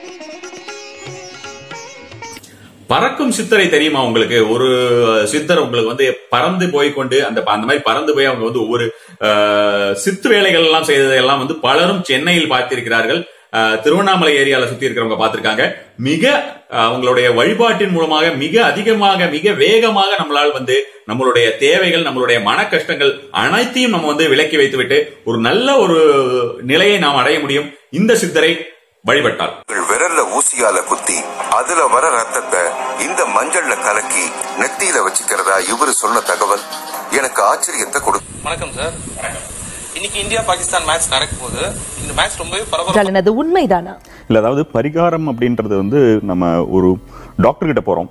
பறக்கும் சித்தரை தெரியுமா உங்களுக்கு ஒரு சித்தர் உங்களுக்கு வந்து பறந்து போய் கொண்டு அந்த அந்த மாதிரி பறந்து போய் அவங்க வந்து ஒவ்வொரு அஹ், சித்து வேலைகள் எல்லாம் செய்ததெல்லாம் வந்து பலரும் சென்னையில் பார்த்திருக்கிறார்கள் அஹ், திருவண்ணாமலை ஏரியால சுத்தி இருக்கிறவங்க பார்த்திருக்காங்க மிக அஹ், அவங்களுடைய வழிபாட்டின் மூலமாக மிக அதிகமாக மிக வேகமாக நம்மளால் வந்து நம்மளுடைய தேவைகள் நம்மளுடைய மன கஷ்டங்கள் அனைத்தையும் நம்ம வந்து விலக்கி வைத்துவிட்டு ஒரு நல்ல ஒரு நிலையை நாம் அடைய முடியும் இந்த சித்தரை வழிபட்டால் உங்கள் விரல்ல ஊசியால குத்தி அதுல வர ரத்தத்தை இந்த மஞ்சள்ல கலக்கி நெத்தியில வச்சுக்கிறதா இவரு சொன்ன தகவல் எனக்கு ஆச்சரியத்தை கொடுத்து வணக்கம் சார் இன்னைக்கு இந்தியா பாகிஸ்தான் மேட்ச் நடக்கும் போது இந்த மேட்ச் ரொம்பவே பரபரப்பா என்றால் அது உண்மைதானா இல்லை அதாவது பரிகாரம் அப்படின்றது வந்து நம்ம ஒரு டாக்டர் கிட்ட போறோம்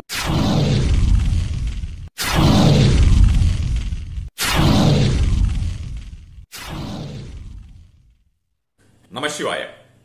நமசிவாய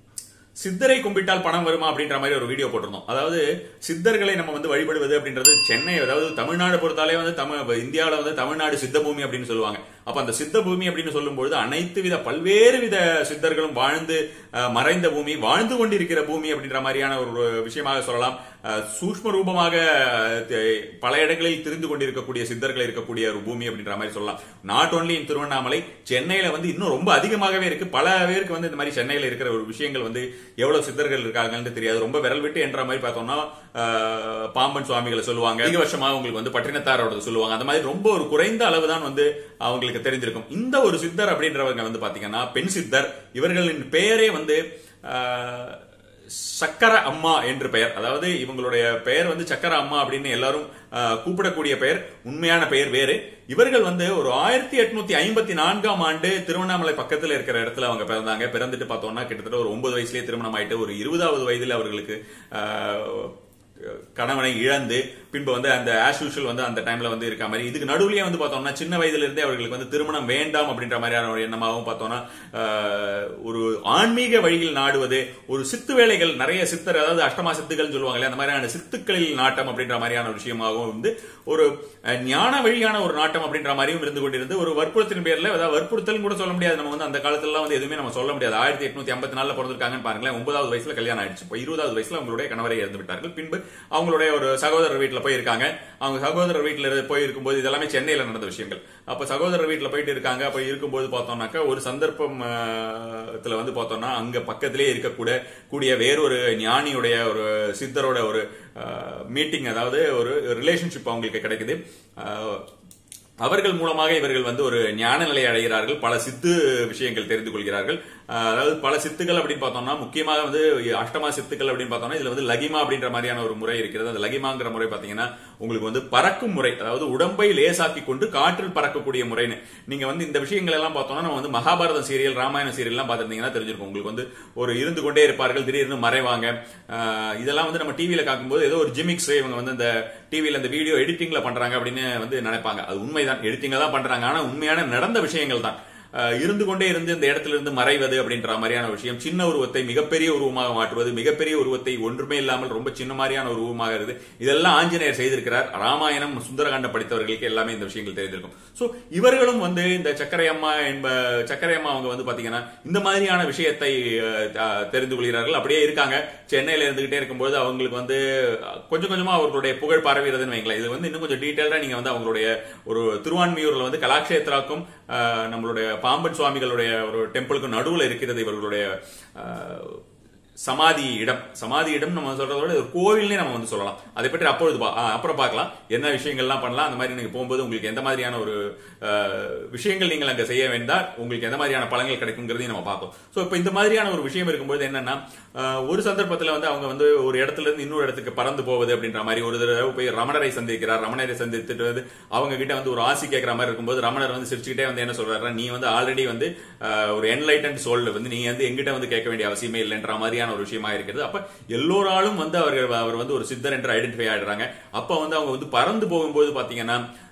சித்தரை கும்பிட்டால் பணம் வருமா அப்படின்ற மாதிரி ஒரு வீடியோ போட்டிருந்தோம் அதாவது சித்தர்களை நம்ம வந்து வழிபடுவது அப்படின்றது சென்னை அதாவது தமிழ்நாடு பொறுத்தாலே வந்து தமிழ் இந்தியாவில் வந்து தமிழ்நாடு சித்த பூமி அப்படின்னு சொல்லுவாங்க அப்ப அந்த சித்த பூமி அப்படின்னு சொல்லும்பொழுது அனைத்து வித பல்வேறு வித சித்தர்களும் வாழ்ந்து அஹ், மறைந்த பூமி வாழ்ந்து கொண்டிருக்கிற பூமி அப்படின்ற மாதிரியான ஒரு விஷயமாக சொல்லலாம் அஹ், சூக்ஷ்ம ரூபமாக அஹ், தெ- பல இடங்களில் திரிந்து கொண்டிருக்கக்கூடிய சித்தர்கள் இருக்கக்கூடிய ஒரு பூமி அப்படின்ற மாதிரி சொல்லலாம் நாட் ஓன்லி இன் திருவண்ணாமலை சென்னையில வந்து இன்னும் ரொம்ப அதிகமாகவே இருக்கு பல பேருக்கு வந்து இந்த மாதிரி சென்னையில இருக்கிற ஒரு விஷயங்கள் வந்து எவ்வளவு சித்தர்கள் இருக்காங்கன்னு தெரியாது ரொம்ப விரல் விட்டு என்ற மாதிரி பார்த்தோம்னா அஹ், பாம்பன் சுவாமிகளை சொல்லுவாங்க அதிக வருஷமாக உங்களுக்கு வந்து பட்டினத்தாரோட சொல்லுவாங்க அந்த மாதிரி ரொம்ப ஒரு குறைந்த அளவு தான் வந்து அவங்களுக்கு தெரிந்திருக்கும் இந்த ஒரு சித்தர் அப்படின்றவங்க வந்து பாத்தீங்கன்னா பெண் சித்தர் இவர்களின் பெயரே வந்து அஹ், சக்கர அம்மா என்று பெயர் அதாவது இவங்களுடைய பெயர் வந்து சக்கர அம்மா அப்படின்னு எல்லாரும் அஹ், கூப்பிடக்கூடிய பெயர் உண்மையான பெயர் வேறு இவர்கள் வந்து ஒரு ஆயிரத்தி எட்நூத்தி ஐம்பத்தி நான்காம் ஆண்டு திருவண்ணாமலை பக்கத்துல இருக்கிற இடத்துல அவங்க பிறந்தாங்க பிறந்துட்டு பார்த்தோம்னா கிட்டத்தட்ட ஒரு ஒன்பது வயசுலயே திருமணம் ஆயிட்டு ஒரு இருபதாவது வயதுல அவர்களுக்கு அஹ், கணவனை இழந்து பின்பு வந்து அந்த ஆஸ் யூஷுவல் வந்து அந்த டைம்ல வந்து இருக்க மாதிரி இதுக்கு நடுவுலயே வந்து பார்த்தோம்னா சின்ன வயதுல இருந்தே அவர்களுக்கு வந்து திருமணம் வேண்டாம் அப்படின்ற மாதிரியான ஒரு எண்ணமாகவும் பார்த்தோம்னா ஆஹ், ஒரு ஆன்மீக வழியில் நாடுவது ஒரு சித்து வேலைகள் நிறைய சித்தர் அதாவது அஷ்டமா சித்துகள் சொல்லுவாங்க இல்லையா, அந்த மாதிரியான சித்துக்களில் நாட்டம் அப்படின்ற மாதிரியான ஒரு விஷயமாகவும் வந்து ஒரு அஹ், ஞான வழியான ஒரு நாட்டம் அப்படின்ற மாதிரியும் இருந்து கொண்டிருந்து ஒரு வற்புறுத்தின் பேர்ல அதாவது வற்புறுத்தல் கூட சொல்ல முடியாது நம்ம வந்து அந்த காலத்துல வந்து எதுவுமே நம்ம சொல்ல முடியாது ஆயிரத்தி எட்நூத்தி ஐம்பத்தி நாலுல பிறந்திருக்காங்கன்னு பாருங்களேன் ஒன்பதாவது வயசுல கல்யாணம் ஆயிடுச்சு இப்போ இருபதாவது வயசுல அவங்களுடைய கணவரை இறந்து விட்டார்கள் பின்பு அவங்களுடைய ஒரு சகோதரர் வீட்டுல போய் இருக்காங்க அவங்க சகோதரர் வீட்டுல இரு- போய் இருக்கும்போது இதெல்லாமே சென்னையில நடந்த விஷயங்கள் அப்ப சகோதரர் வீட்டுல போயிட்டு இருக்காங்க அப்ப இருக்கும்போது பார்த்தோம்னாக்கா ஒரு சந்தர்ப்பம் ஆஹ், த்துல வந்து பார்த்தோம்னா அங்க பக்கத்திலே இருக்கக்கூட கூடிய வேறொரு ஞானியுடைய ஒரு சித்தரோட ஒரு மீட்டிங் அதாவது ஒரு ரிலேஷன்ஷிப் அவங்களுக்கு கிடைக்குது ஆஹ், அவர்கள் மூலமாக இவர்கள் வந்து ஒரு ஞான நிலையை அடைகிறார்கள் பல சித்து விஷயங்கள் தெரிந்து கொள்கிறார்கள் அஹ் அதாவது பல சித்துக்கள் அப்படின்னு பார்த்தோம்னா முக்கியமாக வந்து அஷ்டமா சித்துக்கள் அப்படின்னு பார்த்தோம்னா இதுல வந்து லகிமா அப்படின்ற மாதிரியான ஒரு முறை இருக்கிறது அந்த லகிமாங்கிற முறை பாத்தீங்கன்னா உங்களுக்கு வந்து பறக்கும் முறை அதாவது உடம்பை லேசாக்கி கொண்டு காற்றில் பறக்கக்கூடிய முறைன்னு நீங்க வந்து இந்த விஷயங்கள் எல்லாம் பார்த்தோம்னா நம்ம வந்து மகாபாரத சீரியல் ராமாயண சீரியல் எல்லாம் பார்த்திருந்தீங்கன்னா தெரிஞ்சிருக்கும் உங்களுக்கு வந்து ஒரு இருந்து கொண்டே இருப்பார்கள் திடீர்னு மறைவாங்க அஹ் இதெல்லாம் வந்து நம்ம டிவியில காக்கும்போது ஏதோ ஒரு ஜிமிக்ஸ் இவங்க வந்து இந்த டிவியில இந்த வீடியோ எடிட்டிங்ல பண்றாங்க அப்படின்னு வந்து நினைப்பாங்க அது உண்மைதான் எடிட்டிங்ல தான் பண்றாங்க ஆனா உண்மையான நடந்த விஷயங்கள் தான் அஹ் இருந்து கொண்டே இருந்து இந்த இடத்துல இருந்து மறைவது அப்படின்ற மாதிரியான விஷயம் சின்ன உருவத்தை மிகப்பெரிய உருவமாக மாற்றுவது மிகப்பெரிய உருவத்தை ஒன்றுமே இல்லாமல் ரொம்ப சின்ன மாதிரியான ஒரு உருவமாக இருக்குது இதெல்லாம் ஆஞ்சநேயர் செய்திருக்கிறார் ராமாயணம் சுந்தரகாண்டம் படித்தவர்களுக்கு எல்லாமே இந்த விஷயங்கள் தெரிந்திருக்கும் சோ இவர்களும் வந்து இந்த சக்கரையம்மா என்ப சக்கரையம்மா அவங்க வந்து பாத்தீங்கன்னா இந்த மாதிரியான விஷயத்தை அஹ், அஹ், தெரிந்து கொள்கிறார்கள் அப்படியே இருக்காங்க சென்னையில இருந்துகிட்டே இருக்கும்போது அவங்களுக்கு வந்து அஹ், கொஞ்சம் கொஞ்சமா அவர்களுடைய புகழ் பரவுகிறதுன்னு வைங்களேன் இது வந்து இன்னும் கொஞ்சம் டீட்டெயிலா நீங்க வந்து அவங்களுடைய ஒரு திருவான்மியூர்ல வந்து கலாக்ஷேத்ராக்கும் அஹ், நம்மளுடைய பாம்பன் சுவாமிகளுடைய ஒரு டெம்பிளுக்கும் நடுவுல இருக்கிறது இவர்களுடைய அஹ், சமாதி இடம் சமாதி இடம் நம்ம சொல்றத விட ஒரு கோவில்னே நம்ம வந்து சொல்லலாம் அதை பற்றி அப்பொழுது பா- ஆ, அப்புறம் பார்க்கலாம் என்ன விஷயங்கள்லாம் பண்ணலாம் அந்த மாதிரி நீங்க போகும்போது உங்களுக்கு எந்த மாதிரியான ஒரு அஹ், விஷயங்கள் நீங்கள் அங்க செய்ய வேண்டாம் உங்களுக்கு எந்த மாதிரியான பலன்கள் கிடைக்குங்கிறதையும் நம்ம பார்ப்போம் சோ இப்போ இந்த மாதிரியான ஒரு விஷயம் இருக்கும்போது என்னன்னா அஹ், ஒரு சந்தர்ப்பத்துல வந்து அவங்க வந்து ஒரு இடத்துல இருந்து இன்னொரு இடத்துக்கு பறந்து போவது அப்படின்ற மாதிரி ஒரு தடவை போய் ரமணரை சந்திக்கிறார் ரமணரை சந்தித்துட்டு வந்து அவங்க கிட்ட வந்து ஒரு ஆசி கேட்கிற மாதிரி இருக்கும்போது ரமணர் வந்து சிரிச்சுக்கிட்டே வந்து என்ன சொல்றாரு நீ வந்து ஆல்ரெடி வந்து அஹ், ஒரு என்லைட்டன் சோல் வந்து நீ வந்து எங்கிட்ட வந்து கேட்க வேண்டிய அவசியமே இல்லைன்ற மாதிரியான ஒரு விஷயமா இருக்கிறது அப்ப எல்லோராலும் வந்து அவர்கள் அவர் வந்து ஒரு சித்தர் என்று ஐடென்டிஃபை ஆயிடுறாங்க அப்ப வந்து அவங்க வந்து பறந்து போகும்போது பாத்தீங்கன்னா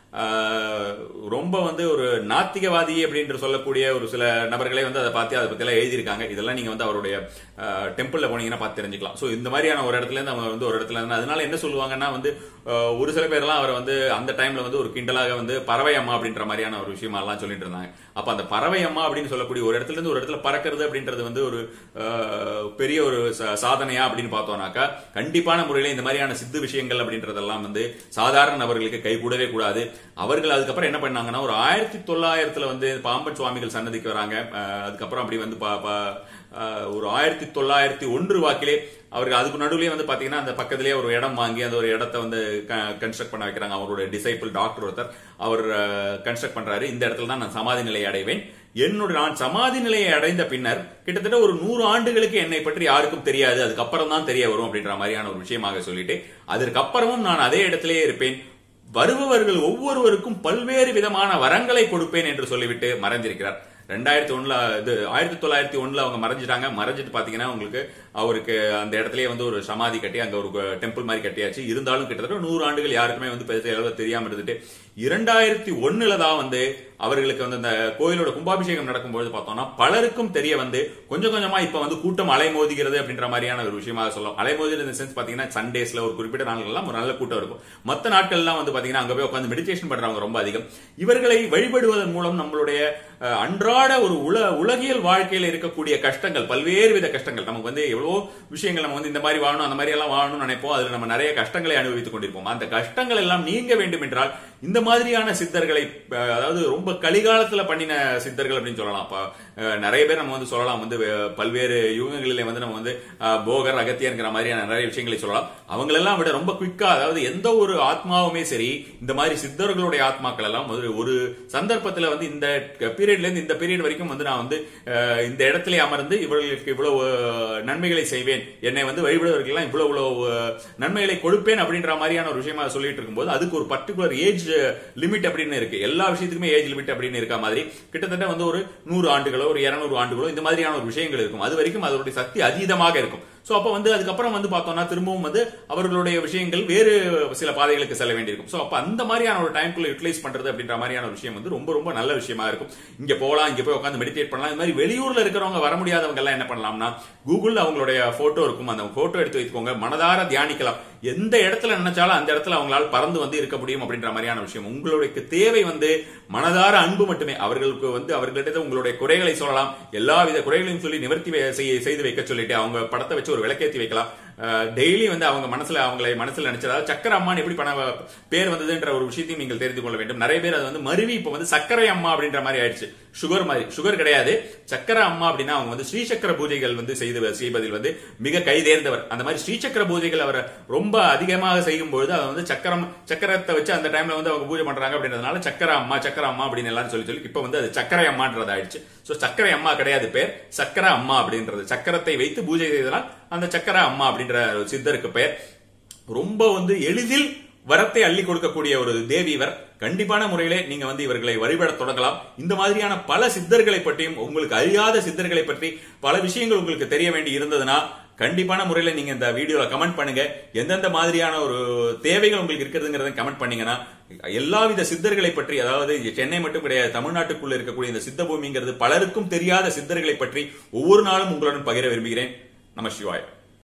ஆஹ், ரொம்ப வந்து ஒரு நாத்திகவாதி அப்படின்னு சொல்லக்கூடிய ஒரு சில நபர்களே வந்து அதை பார்த்து அதை பத்தி எல்லாம் எழுதியிருக்காங்க இதெல்லாம் நீங்க வந்து அவருடைய டெம்பிள்ல போனீங்கன்னா பார்த்து தெரிஞ்சுக்கலாம் சோ இந்த மாதிரியான ஒரு இடத்துல இருந்து அவங்க வந்து ஒரு இடத்துல இருந்து அதனால என்ன சொல்லுவாங்கன்னா வந்து ஆஹ், ஒரு சில பேர்லாம் அவரை வந்து அந்த டைம்ல வந்து ஒரு கிண்டலாக வந்து பறவை அம்மா அப்படின்ற மாதிரியான ஒரு விஷயமா எல்லாம் சொல்லிட்டு இருந்தாங்க அப்ப அந்த பறவை அம்மா அப்படின்னு சொல்லக்கூடிய ஒரு இடத்துல இருந்து ஒரு இடத்துல பறக்கிறது அப்படின்றது வந்து ஒரு ஆஹ், பெரிய ஒரு ச- சாதனையா அப்படின்னு பார்த்தோம்னாக்கா கண்டிப்பான முறையில இந்த மாதிரியான சித்து விஷயங்கள் அப்படின்றதெல்லாம் வந்து சாதாரண நபர்களுக்கு கைகூடவே கூடாது அவர்கள் அதுக்கப்புறம் என்ன பண்ணாங்கன்னா ஒரு ஆயிரத்தி தொள்ளாயிரத்துல வந்து பாம்பன் சுவாமிகள் சன்னதிக்கு வராங்க ஆஹ், அதுக்கப்புறம் அப்படி வந்து பா- பா- ஆஹ், ஒரு ஆயிரத்தி தொள்ளாயிரத்தி ஒன்று வாக்கிலே அவருக்கு அதுக்கு நடுவுலயே வந்து பாத்தீங்கன்னா அந்த பக்கத்திலேயே ஒரு இடம் வாங்கி அந்த ஒரு இடத்த வந்து கன்ஸ்ட்ரக்ட் பண்ண வைக்கிறாங்க அவருடைய டிசைபிள் டாக்டர் ஒருத்தர் அவர் கன்ஸ்ட்ரக்ட் பண்றாரு இந்த இடத்துல தான் நான் சமாதி நிலையை அடைவேன் என்னுடைய நான் சமாதி நிலையை அடைந்த பின்னர் கிட்டத்தட்ட ஒரு நூறு ஆண்டுகளுக்கு என்னை பற்றி யாருக்கும் தெரியாது அதுக்கப்புறம் தான் தெரிய வரும் அப்படின்ற மாதிரியான ஒரு விஷயமாக சொல்லிட்டு அதற்கப்புறமும் நான் அதே இடத்திலேயே இருப்பேன் வருபவர்கள் ஒவ்வொருவருக்கும் பல்வேறு விதமான வரங்களை கொடுப்பேன் என்று சொல்லிவிட்டு மறைஞ்சிருக்கிறார் ரெண்டாயிரத்தி ஒண்ணுல இது ஆயிரத்தி தொள்ளாயிரத்தி ஒண்ணுல அவங்க மறைஞ்சிட்டாங்க மறைஞ்சிட்டு பாத்தீங்கன்னா உங்களுக்கு அவருக்கு அந்த இடத்துலயே வந்து ஒரு சமாதி கட்டி அங்க ஒரு டெம்பிள் மாதிரி கட்டியாச்சு இருந்தாலும் கிட்டத்தட்ட நூறு ஆண்டுகள் யாருக்குமே வந்து பெருசா எவ்வளவு தெரியாம இருந்துட்டு இரண்டாயிரத்தி ஒண்ணுல தான் வந்து அவர்களுக்கு வந்து அந்த கோயிலோட கும்பாபிஷேகம் நடக்கும்போது பார்த்தோம்னா பலருக்கும் தெரிய வந்து கொஞ்சம் கொஞ்சமா இப்ப வந்து கூட்டம் அலைமோதுகிறது அப்படின்ற மாதிரியான ஒரு விஷயமாக சொல்லலாம் அலைமோதுகிறது இந்த சென்ஸ் பாத்தீங்கன்னா சண்டேஸ்ல ஒரு குறிப்பிட்ட நாட்கள்லாம் ஒரு நல்ல கூட்டம் இருக்கும் மத்த நாட்கள்லாம் வந்து பாத்தீங்கன்னா அங்க போய் உட்காந்து மெடிடேஷன் பண்றவங்க ரொம்ப அதிகம் இவர்களை வழிபடுவதன் மூலம் நம்மளுடைய அஹ், அன்றாட ஒரு உல உலகியல் வாழ்க்கையில இருக்கக்கூடிய கஷ்டங்கள் பல்வேறு வித கஷ்டங்கள் நமக்கு வந்து எவ்வளவோ விஷயங்கள் நம்ம வந்து இந்த மாதிரி வாழணும் அந்த மாதிரி எல்லாம் வாழணும்னு நினைப்போம் அதுல நம்ம நிறைய கஷ்டங்களை அனுபவித்துக் கொண்டிருப்போம் அந்த கஷ்டங்கள் எல்லாம் நீங்க வேண்டும் என்றால் இந்த மாதிரியான சித்தர்களை அஹ், அதாவது ரொம்ப கலிகாலத்துல பண்ணின சித்தர்கள் அப்படின்னு சொல்லலாம் அப்ப அஹ், நிறைய பேர் நம்ம வந்து சொல்லலாம் வந்து அஹ், பல்வேறு யுகங்களிலே வந்து நம்ம வந்து அஹ், போகர் அகத்தியங்கிற மாதிரியான நிறைய விஷயங்களை சொல்லலாம் அவங்களெல்லாம் விட ரொம்ப குயிக்கா அதாவது எந்த ஒரு ஆத்மாவுமே சரி இந்த மாதிரி சித்தர்களுடைய ஆத்மாக்கள் எல்லாம் ஒரு ஒரு சந்தர்ப்பத்துல வந்து இந்த பீரியட்ல இருந்து இந்த பீரியட் வரைக்கும் வந்து நான் வந்து அஹ், இந்த இடத்திலே அமர்ந்து இவர்களுக்கு இவ்வளவு அஹ், நன்மைகளை செய்வேன் என்னை வந்து வழிபடுவதற்கெல்லாம் இவ்வளவு இவ்வளவு அஹ், நன்மைகளை கொடுப்பேன் அப்படின்ற மாதிரியான ஒரு விஷயமா சொல்லிட்டு இருக்கும்போது அதுக்கு ஒரு பர்டிகுலர் ஏஜ் லிமிட் அப்படின்னு இருக்கு எல்லா விஷயத்துக்குமே ஏஜ் லிமிட் அப்படின்னு இருக்க மாதிரி கிட்டத்தட்ட வந்து ஒரு நூறு ஆண்டுகளோ ஒரு இருநூறு ஆண்டுகளோ இந்த மாதிரியான ஒரு விஷயங்கள் இருக்கும் அது வரைக்கும் அதனுடைய சக்தி அதீதமாக இருக்கும் சோ அப்ப வந்து அதுக்கப்புறம் வந்து பார்த்தோம்னா திரும்பவும் வந்து அவர்களுடைய விஷயங்கள் வேறு சில பாதைகளுக்கு செல்ல வேண்டியிருக்கும் சோ அப்ப அந்த மாதிரியான ஒரு டைம்குள்ள யூட்டிலைஸ் பண்றது அப்படின்ற மாதிரியான ஒரு விஷயம் வந்து ரொம்ப ரொம்ப நல்ல விஷயமா இருக்கும் இங்க போகலாம் இங்க போய் உட்காந்து மெடிடேட் பண்ணலாம் இந்த மாதிரி வெளியூர்ல இருக்கிறவங்க வர முடியாதவங்க எல்லாம் என்ன பண்ணலாம்னா கூகுள்ல அவங்களுடைய போட்டோ இருக்கும் அந்த போட்டோ எடுத்து வைத்துக்கோங்க மனதார தியானிக்கலாம் எந்த இடத்துல நினைச்சாலும் அந்த இடத்துல அவங்களால பறந்து வந்து இருக்க முடியும் அப்படின்ற மாதிரியான விஷயம் உங்களுடைய தேவை வந்து மனதார அன்பு மட்டுமே அவர்களுக்கு வந்து அவர்களிடத்தை உங்களுடைய குறைகளை சொல்லலாம் எல்லா வித குறைகளையும் சொல்லி நிவர்த்தி வை- செய்ய- செய்து வைக்க சொல்லிட்டு அவங்க படத்தை வச்சு ஒரு விளக்கேத்தி வைக்கலாம் டெய்லி வந்து அவங்க மனசுல அவங்களை மனசுல நினைச்சதா சக்கர அம்மான்னு எப்படி பண பேர் வந்ததுன்ற ஒரு விஷயத்தையும் நீங்கள் தெரிந்து கொள்ள வேண்டும் நிறைய பேர் அது வந்து மருவி இப்ப வந்து சக்கரை அம்மா அப்படின்ற மாதிரி ஆயிடுச்சு சுகர் மாதிரி சுகர் கிடையாது சக்கர அம்மா அப்படின்னா அவங்க வந்து ஸ்ரீசக்கர பூஜைகள் வந்து செய்து செய்வதில் வந்து மிக கைதேர்ந்தவர் அந்த மாதிரி ஸ்ரீசக்கர பூஜைகள் அவர் ரொம்ப அதிகமாக செய்யும் பொழுது அதை வந்து சக்கரம் சக்கரத்தை வச்சு அந்த டைம்ல வந்து அவங்க பூஜை பண்றாங்க அப்படின்றதுனால சக்கர அம்மா சக்கர அம்மா அப்படின்னு எல்லாரும் சொல்லி சொல்லி இப்ப வந்து அது சக்கரை அம்மான்றது ஆயிடுச்சு சோ சக்கரை அம்மா கிடையாது பேர் சக்கர அம்மா அப்படின்றது சக்கரத்தை வைத்து பூஜை செய்ததால் அந்த சக்கர அம்மா அப்படின்ற ஒரு சித்தருக்கு பெயர் ரொம்ப வந்து எளிதில் வரத்தை அள்ளி கொடுக்கக்கூடிய ஒரு தேவி இவர் கண்டிப்பான முறையிலே நீங்க வந்து இவர்களை வழிபட தொடங்கலாம் இந்த மாதிரியான பல சித்தர்களை பற்றியும் உங்களுக்கு அறியாத சித்தர்களை பற்றி பல விஷயங்கள் உங்களுக்கு தெரிய வேண்டி இருந்ததுன்னா கண்டிப்பான முறையில நீங்க இந்த வீடியோல கமெண்ட் பண்ணுங்க எந்தெந்த மாதிரியான ஒரு தேவைகள் உங்களுக்கு இருக்கிறதுங்கிறத கமெண்ட் பண்ணீங்கன்னா எல்லாவித சித்தர்களை பற்றி அதாவது சென்னை மட்டும் கிடையாது தமிழ்நாட்டுக்குள்ள இருக்கக்கூடிய இந்த சித்த பூமிங்கிறது பலருக்கும் தெரியாத சித்தர்களை பற்றி ஒவ்வொரு நாளும் உங்களுடன் பகிர விரும்புகிறேன் நம சிவாயா